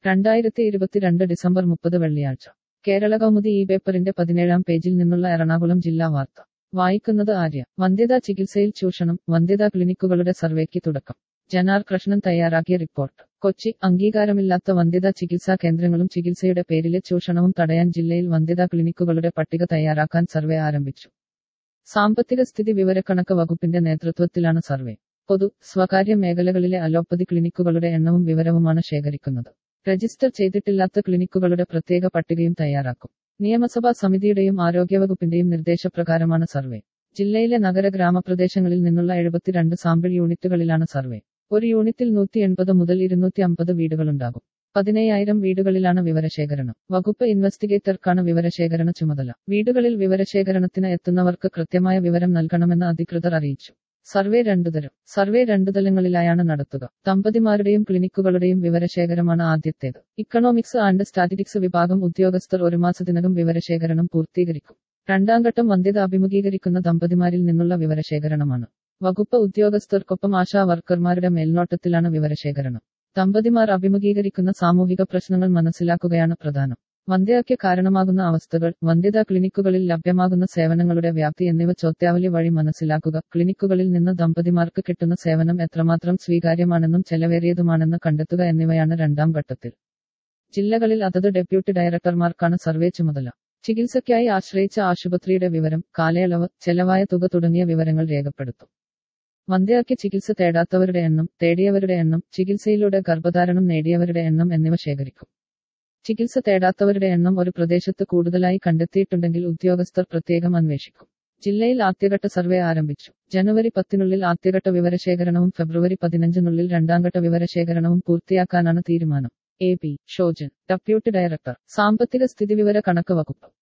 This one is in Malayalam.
രണ്ടായിരത്തി ഇരുപത്തിരണ്ട് ഡിസംബർ മുപ്പത് വെള്ളിയാഴ്ച കേരള കൗമുദി ഈ പേപ്പറിന്റെ പതിനേഴാം പേജിൽ നിന്നുള്ള എറണാകുളം ജില്ലാ വാർത്ത വായിക്കുന്നത് ആര്യ വന്ധ്യതാ ചികിത്സയിൽ ചൂഷണം വന്ധ്യതാ ക്ലിനിക്കുകളുടെ സർവേക്ക് തുടക്കം ജനാർ കൃഷ്ണൻ തയ്യാറാക്കിയ റിപ്പോർട്ട് കൊച്ചി അംഗീകാരമില്ലാത്ത വന്ധ്യതാ ചികിത്സാ കേന്ദ്രങ്ങളും ചികിത്സയുടെ പേരിലെ ചൂഷണവും തടയാൻ ജില്ലയിൽ വന്ധ്യതാ ക്ലിനിക്കുകളുടെ പട്ടിക തയ്യാറാക്കാൻ സർവേ ആരംഭിച്ചു സാമ്പത്തിക സ്ഥിതി വിവരക്കണക്ക് വകുപ്പിന്റെ നേതൃത്വത്തിലാണ് സർവേ പൊതു സ്വകാര്യ മേഖലകളിലെ അലോപ്പതി ക്ലിനിക്കുകളുടെ എണ്ണവും വിവരവുമാണ് ശേഖരിക്കുന്നത് രജിസ്റ്റർ ചെയ്തിട്ടില്ലാത്ത ക്ലിനിക്കുകളുടെ പ്രത്യേക പട്ടികയും തയ്യാറാക്കും നിയമസഭാ സമിതിയുടെയും ആരോഗ്യവകുപ്പിന്റെയും നിർദ്ദേശപ്രകാരമാണ് സർവേ ജില്ലയിലെ നഗര ഗ്രാമപ്രദേശങ്ങളിൽ നിന്നുള്ള എഴുപത്തിരണ്ട് സാമ്പിൾ യൂണിറ്റുകളിലാണ് സർവേ ഒരു യൂണിറ്റിൽ നൂറ്റി എൺപത് മുതൽ ഇരുന്നൂറ്റി അമ്പത് വീടുകളുണ്ടാകും പതിനയ്യായിരം വീടുകളിലാണ് വിവരശേഖരണം വകുപ്പ് ഇൻവെസ്റ്റിഗേറ്റർക്കാണ് വിവരശേഖരണ ചുമതല വീടുകളിൽ വിവരശേഖരണത്തിന് എത്തുന്നവർക്ക് കൃത്യമായ വിവരം നൽകണമെന്ന് അധികൃതർ അറിയിച്ചു സർവേ രണ്ടുതരം സർവേ രണ്ടു തലങ്ങളിലായാണ് നടത്തുക ദമ്പതിമാരുടെയും ക്ലിനിക്കുകളുടെയും വിവരശേഖരമാണ് ആദ്യത്തേത് ഇക്കണോമിക്സ് ആൻഡ് സ്റ്റാറ്റിറ്റിക്സ് വിഭാഗം ഉദ്യോഗസ്ഥർ ഒരു മാസത്തിനകം വിവരശേഖരണം പൂർത്തീകരിക്കും രണ്ടാം ഘട്ടം വന്ധ്യത അഭിമുഖീകരിക്കുന്ന ദമ്പതിമാരിൽ നിന്നുള്ള വിവരശേഖരണമാണ് വകുപ്പ് ഉദ്യോഗസ്ഥർക്കൊപ്പം ആശാ വർക്കർമാരുടെ മേൽനോട്ടത്തിലാണ് വിവരശേഖരണം ദമ്പതിമാർ അഭിമുഖീകരിക്കുന്ന സാമൂഹിക പ്രശ്നങ്ങൾ മനസ്സിലാക്കുകയാണ് പ്രധാനം വന്ധ്യതയ്ക്ക് കാരണമാകുന്ന അവസ്ഥകൾ വന്ധ്യതാ ക്ലിനിക്കുകളിൽ ലഭ്യമാകുന്ന സേവനങ്ങളുടെ വ്യാപ്തി എന്നിവ ചോദ്യാവലി വഴി മനസ്സിലാക്കുക ക്ലിനിക്കുകളിൽ നിന്ന് ദമ്പതിമാർക്ക് കിട്ടുന്ന സേവനം എത്രമാത്രം സ്വീകാര്യമാണെന്നും ചെലവേറിയതുമാണെന്ന് കണ്ടെത്തുക എന്നിവയാണ് രണ്ടാം ഘട്ടത്തിൽ ജില്ലകളിൽ അതത് ഡെപ്യൂട്ടി ഡയറക്ടർമാർക്കാണ് സർവേ ചുമതല ചികിത്സയ്ക്കായി ആശ്രയിച്ച ആശുപത്രിയുടെ വിവരം കാലയളവ് ചെലവായ തുക തുടങ്ങിയ വിവരങ്ങൾ രേഖപ്പെടുത്തും വന്ധ്യയ്ക്ക് ചികിത്സ തേടാത്തവരുടെ എണ്ണം തേടിയവരുടെ എണ്ണം ചികിത്സയിലൂടെ ഗർഭധാരണം നേടിയവരുടെ എണ്ണം എന്നിവ ശേഖരിക്കും ചികിത്സ തേടാത്തവരുടെ എണ്ണം ഒരു പ്രദേശത്ത് കൂടുതലായി കണ്ടെത്തിയിട്ടുണ്ടെങ്കിൽ ഉദ്യോഗസ്ഥർ പ്രത്യേകം അന്വേഷിക്കും ജില്ലയിൽ ആദ്യഘട്ട സർവേ ആരംഭിച്ചു ജനുവരി പത്തിനുള്ളിൽ ആദ്യഘട്ട വിവരശേഖരണവും ഫെബ്രുവരി പതിനഞ്ചിനുള്ളിൽ രണ്ടാംഘട്ട വിവരശേഖരണവും പൂർത്തിയാക്കാനാണ് തീരുമാനം A P Shojan deputy director സാമ്പത്തിക സ്ഥിതിവിവര കണക്ക് വകുപ്പ്